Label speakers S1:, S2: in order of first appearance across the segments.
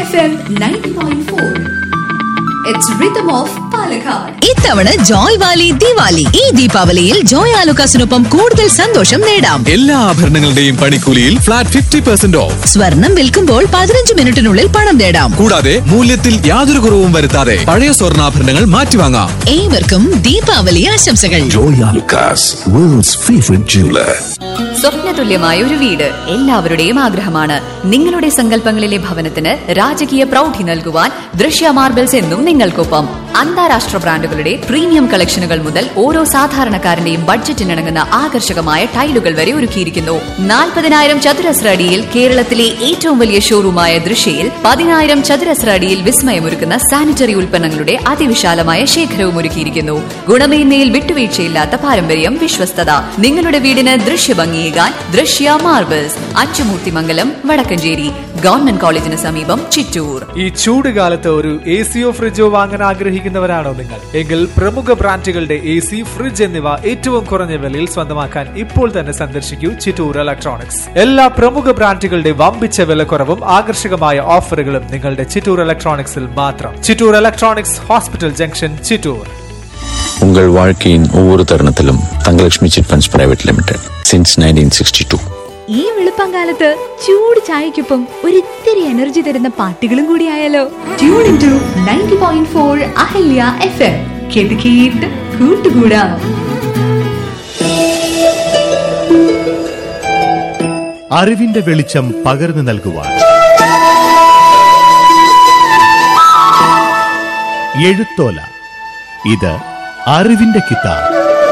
S1: FM 90.4. It's Rhythm of Palakkad.
S2: ഇത്തവണ Joy Valley Diwali ഈ ദീപാവലിയിൽ ജോയ് ആലുക്കാസിനൊപ്പം കൂടുതൽ സന്തോഷം നേടാം
S3: എല്ലാ ആഭരണങ്ങളുടെയും പണിക്കൂലിയിൽ ഫ്ലാറ്റ് ഫിഫ്റ്റി പെർസെന്റ് ഓഫ്
S2: സ്വർണം വിൽക്കുമ്പോൾ പതിനഞ്ച് മിനിറ്റിനുള്ളിൽ പണം നേടാം
S3: കൂടാതെ മൂല്യത്തിൽ യാതൊരു കുറവും വരുത്താതെ പഴയ സ്വർണ്ണാഭരണങ്ങൾ മാറ്റിവാങ്ങാം
S2: ഏവർക്കും ദീപാവലി ആശംസകൾ
S4: Joy Alucas, world's favorite jeweler.
S5: സ്വപ്നതുല്യമായ ഒരു വീട് എല്ലാവരുടെയും ആഗ്രഹമാണ് നിങ്ങളുടെ സങ്കല്പങ്ങളിലെ ഭവനത്തിന് രാജകീയ പ്രൗഢി നൽകുവാൻ ദൃശ്യ മാർബിൾസ് എന്നും നിങ്ങൾക്കൊപ്പം അന്താരാഷ്ട്ര ബ്രാൻഡുകളുടെ പ്രീമിയം കളക്ഷനുകൾ മുതൽ ഓരോ സാധാരണക്കാരന്റെയും ബഡ്ജറ്റിനിണങ്ങുന്ന ആകർഷകമായ ടൈലുകൾ വരെ ഒരുക്കിയിരിക്കുന്നു നാൽപ്പതിനായിരം ചതുരശ്ര അടിയിൽ കേരളത്തിലെ ഏറ്റവും വലിയ ഷോറൂമായ ദൃശ്യയിൽ പതിനായിരം ചതുരശ്ര അടിയിൽ വിസ്മയമൊരുക്കുന്ന സാനിറ്ററി ഉൽപ്പന്നങ്ങളുടെ അതിവിശാലമായ ശേഖരവും ഒരുക്കിയിരിക്കുന്നു ഗുണമേന്മയിൽ വിട്ടുവീഴ്ചയില്ലാത്ത പാരമ്പര്യം വിശ്വസ്തത നിങ്ങളുടെ വീടിന് ദൃശ്യഭംഗിയേകാൻ ദൃശ്യ മാർബിൾസ് അച്ചുമൂർത്തിമംഗലം വടക്കഞ്ചേരി ഗവൺമെന്റ് കോളേജിന് സമീപം ചിറ്റൂർ
S6: ഈ ചൂട് കാലത്ത് ഒരു എ സിയോ ഫ്രിഡ്ജോ വാങ്ങാൻ ആഗ്രഹിക്കുന്നവരാണോ നിങ്ങൾ എങ്കിൽ പ്രമുഖ ബ്രാൻഡുകളുടെ എ സി ഫ്രിഡ്ജ് എന്നിവ ഏറ്റവും കുറഞ്ഞ വിലയിൽ സ്വന്തമാക്കാൻ ഇപ്പോൾ തന്നെ സന്ദർശിക്കൂ ചിറ്റൂർ ഇലക്ട്രോണിക്സ് എല്ലാ പ്രമുഖ ബ്രാൻഡുകളുടെ വമ്പിച്ച വിലക്കുറവും ആകർഷകമായ ഓഫറുകളും നിങ്ങളുടെ ചിറ്റൂർ ഇലക്ട്രോണിക്സിൽ മാത്രം Chittur electronics hospital junction Chittur
S7: உங்கள் வாழ்க்கையின் ஒவ்வொரு தருணத்திலும் Thangalakshmi chit funds private limited since nineteen sixty two
S8: ഈ വെളുപ്പംകാലത്ത് ചൂട് ചായക്കൊപ്പം ഒരിത്തിരി എനർജി തരുന്ന പാട്ടുകളും കൂടിയായാലോ
S1: Tune into 90.4 Ahalya FM. കേട്ട് കേട്ട് കൂട്ടുകൂടാം
S9: അറിവിന്റെ വെളിച്ചം പകർന്നു നൽകുവാൻ എഴുത്തോല ഇത് അറിവിന്റെ കിതാബ്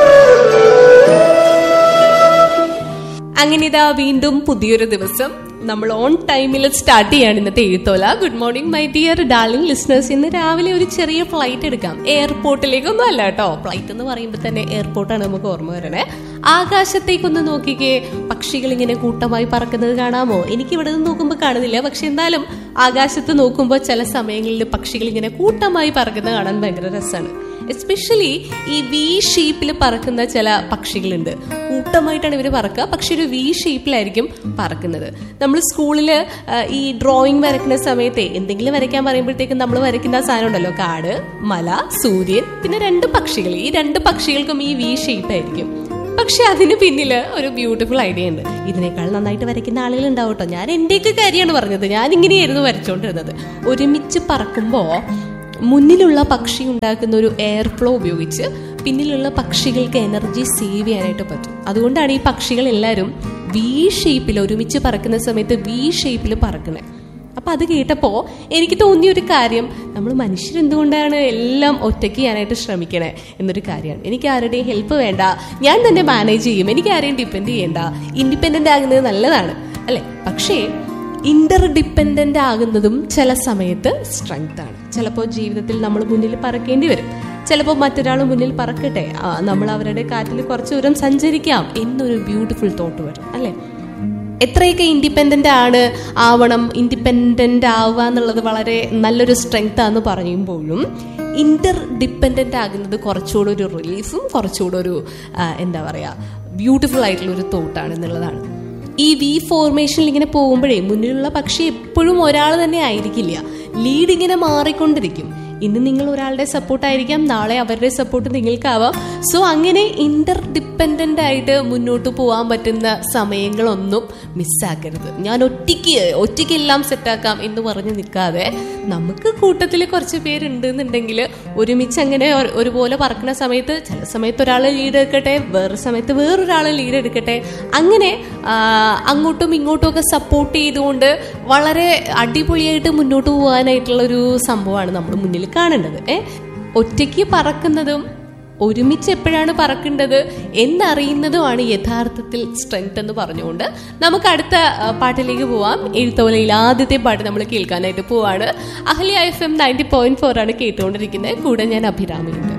S10: അങ്ങനെ ഇതാ വീണ്ടും പുതിയൊരു ദിവസം നമ്മൾ ഓൺ ടൈമിൽ സ്റ്റാർട്ട് ചെയ്യാണ് ഇന്നത്തെ എഴുത്തോല good morning my dear darling listeners ഇന്ന് രാവിലെ ഒരു ചെറിയ ഫ്ലൈറ്റ് എടുക്കാം എയർപോർട്ടിലേക്കൊന്നും അല്ല കേട്ടോ ഫ്ലൈറ്റ് എന്ന് പറയുമ്പോൾ തന്നെ എയർപോർട്ടാണ് നമുക്ക് ഓർമ്മ വരണേ ആകാശത്തേക്കൊന്ന് നോക്കിക്കേ പക്ഷികൾ ഇങ്ങനെ കൂട്ടമായി പറക്കുന്നത് കാണാമോ എനിക്ക് ഇവിടെ നിന്ന് നോക്കുമ്പോൾ കാണുന്നില്ല പക്ഷെ എന്തായാലും ആകാശത്ത് നോക്കുമ്പോൾ ചില സമയങ്ങളിൽ പക്ഷികൾ ഇങ്ങനെ കൂട്ടമായി പറക്കുന്നത് കാണാൻ ഭയങ്കര രസമാണ് എസ്പെഷ്യലി ഈ വി ഷേപ്പിൽ പറക്കുന്ന ചില പക്ഷികളുണ്ട് കൂട്ടമായിട്ടാണ് ഇവർ പറക്കുക പക്ഷെ ഒരു വി ഷേപ്പിലായിരിക്കും പറക്കുന്നത് നമ്മൾ സ്കൂളിൽ ഈ ഡ്രോയിങ് വരയ്ക്കുന്ന സമയത്തെ എന്തെങ്കിലും വരയ്ക്കാൻ പറയുമ്പോഴത്തേക്കും നമ്മൾ വരയ്ക്കുന്ന ആ സാധനം ഉണ്ടല്ലോ കാട് മല സൂര്യൻ പിന്നെ രണ്ട് പക്ഷികൾ ഈ രണ്ട് പക്ഷികൾക്കും ഈ വി ഷേപ്പ് ആയിരിക്കും പക്ഷെ അതിന് പിന്നിൽ ഒരു ബ്യൂട്ടിഫുൾ ഐഡിയ ഉണ്ട് ഇതിനേക്കാൾ നന്നായിട്ട് വരയ്ക്കുന്ന ആളുകൾ ഉണ്ടാവും കേട്ടോ ഞാൻ എന്റെയൊക്കെ കാര്യമാണ് പറഞ്ഞത് ഞാൻ ഇങ്ങനെയായിരുന്നു വരച്ചുകൊണ്ടിരുന്നത് ഒരുമിച്ച് പറക്കുമ്പോൾ മുന്നിലുള്ള പക്ഷി ഉണ്ടാക്കുന്ന ഒരു എയർ ഫ്ലോ ഉപയോഗിച്ച് പിന്നിലുള്ള പക്ഷികൾക്ക് എനർജി സേവ് ചെയ്യാനായിട്ട് പറ്റും അതുകൊണ്ടാണ് ഈ പക്ഷികൾ എല്ലാവരും വി ഷേപ്പിൽ ഒരുമിച്ച് പറക്കുന്ന സമയത്ത് വി ഷേപ്പിൽ പറക്കണേ അപ്പൊ അത് കേട്ടപ്പോ എനിക്ക് തോന്നിയ ഒരു കാര്യം നമ്മൾ മനുഷ്യർ എന്തുകൊണ്ടാണ് എല്ലാം ഒറ്റയ്ക്ക് ചെയ്യാനായിട്ട് ശ്രമിക്കണേ എന്നൊരു കാര്യമാണ് എനിക്ക് ആരുടെയും ഹെൽപ്പ് വേണ്ട ഞാൻ തന്നെ മാനേജ് ചെയ്യും എനിക്ക് ആരെയും ഡിപ്പെൻഡ് ചെയ്യേണ്ട ഇൻഡിപെൻഡന്റ് ആകുന്നത് നല്ലതാണ് അല്ലെ പക്ഷേ ഇന്റർ ഡിപ്പെൻഡന്റ് ആകുന്നതും ചില സമയത്ത് സ്ട്രെങ്ത് ആണ് ചിലപ്പോൾ ജീവിതത്തിൽ നമ്മൾ മുന്നിൽ പറക്കേണ്ടി വരും ചിലപ്പോൾ മറ്റൊരാൾ മുന്നിൽ പറക്കട്ടെ ആ, നമ്മൾ അവരുടെ കാറ്റിൽ കുറച്ചു ദൂരം സഞ്ചരിക്കാം എന്നൊരു ബ്യൂട്ടിഫുൾ തോട്ട് വരും അല്ലേ എത്രയൊക്കെ ഇൻഡിപെൻഡന്റ് ആണ് ആവണം ഇൻഡിപെൻഡന്റ് ആവുക എന്നുള്ളത് വളരെ നല്ലൊരു സ്ട്രെങ്ത് ആണെന്ന് പറയുമ്പോഴും ഇന്റർ ഡിപ്പെൻഡന്റ് ആകുന്നത് കുറച്ചുകൂടെ ഒരു റിലീഫും കുറച്ചുകൂടെ ഒരു ആ, എന്താ പറയാ ബ്യൂട്ടിഫുൾ ആയിട്ടുള്ള ഒരു തോട്ടാണ് എന്നുള്ളതാണ് ഈ വി ഫോർമേഷനിൽ ഇങ്ങനെ പോകുമ്പോഴേ മുന്നിലുള്ള പക്ഷി എപ്പോഴും ഒരാൾ തന്നെ ആയിരിക്കില്ല ലീഡ് ഇങ്ങനെ മാറിക്കൊണ്ടിരിക്കും ഇന്ന് നിങ്ങൾ ഒരാളുടെ സപ്പോർട്ട് ആയിരിക്കാം നാളെ അവരുടെ സപ്പോർട്ട് നിങ്ങൾക്കാവാം സോ അങ്ങനെ ഇന്റർ ഡിപ്പെൻഡന്റ് ആയിട്ട് മുന്നോട്ട് പോകാൻ പറ്റുന്ന സമയങ്ങളൊന്നും മിസ്സാക്കരുത് ഞാൻ ഒറ്റയ്ക്ക് ഒറ്റയ്ക്ക് എല്ലാം സെറ്റാക്കാം എന്ന് പറഞ്ഞ് നിൽക്കാതെ നമുക്ക് കൂട്ടത്തിൽ കുറച്ച് പേരുണ്ട് എന്നുണ്ടെങ്കിൽ ഒരുമിച്ച് അങ്ങനെ ഒരു- ഒരുപോലെ പറക്കുന്ന സമയത്ത് ചില സമയത്ത് ഒരാൾ ലീഡ് എടുക്കട്ടെ വേറെ സമയത്ത് വേറൊരാൾ ലീഡ് എടുക്കട്ടെ അങ്ങനെ ആ, അങ്ങോട്ടും ഇങ്ങോട്ടും ഒക്കെ സപ്പോർട്ട് ചെയ്തുകൊണ്ട് വളരെ അടിപൊളിയായിട്ട് മുന്നോട്ട് പോകാനായിട്ടുള്ള ഒരു സംഭവമാണ് നമ്മൾ മുന്നിൽ കാണേണ്ടത് ഏ ഒറ്റയ്ക്ക് പറക്കുന്നതും ഒരുമിച്ച് എപ്പോഴാണ് പറക്കേണ്ടത് എന്നറിയുന്നതുമാണ് യഥാർത്ഥത്തിൽ സ്ട്രെങ്ത് എന്ന് പറഞ്ഞുകൊണ്ട് നമുക്ക് അടുത്ത ആ, പാട്ടിലേക്ക് പോവാം എഴുത്തോലയിൽ ആദ്യത്തെ പാട്ട് നമ്മൾ കേൾക്കാനായിട്ട് പോവാണ് Ahalya F M ninety point four ആണ് കേട്ടുകൊണ്ടിരിക്കുന്നത് കൂടെ ഞാൻ അഭിരാമിയുണ്ട്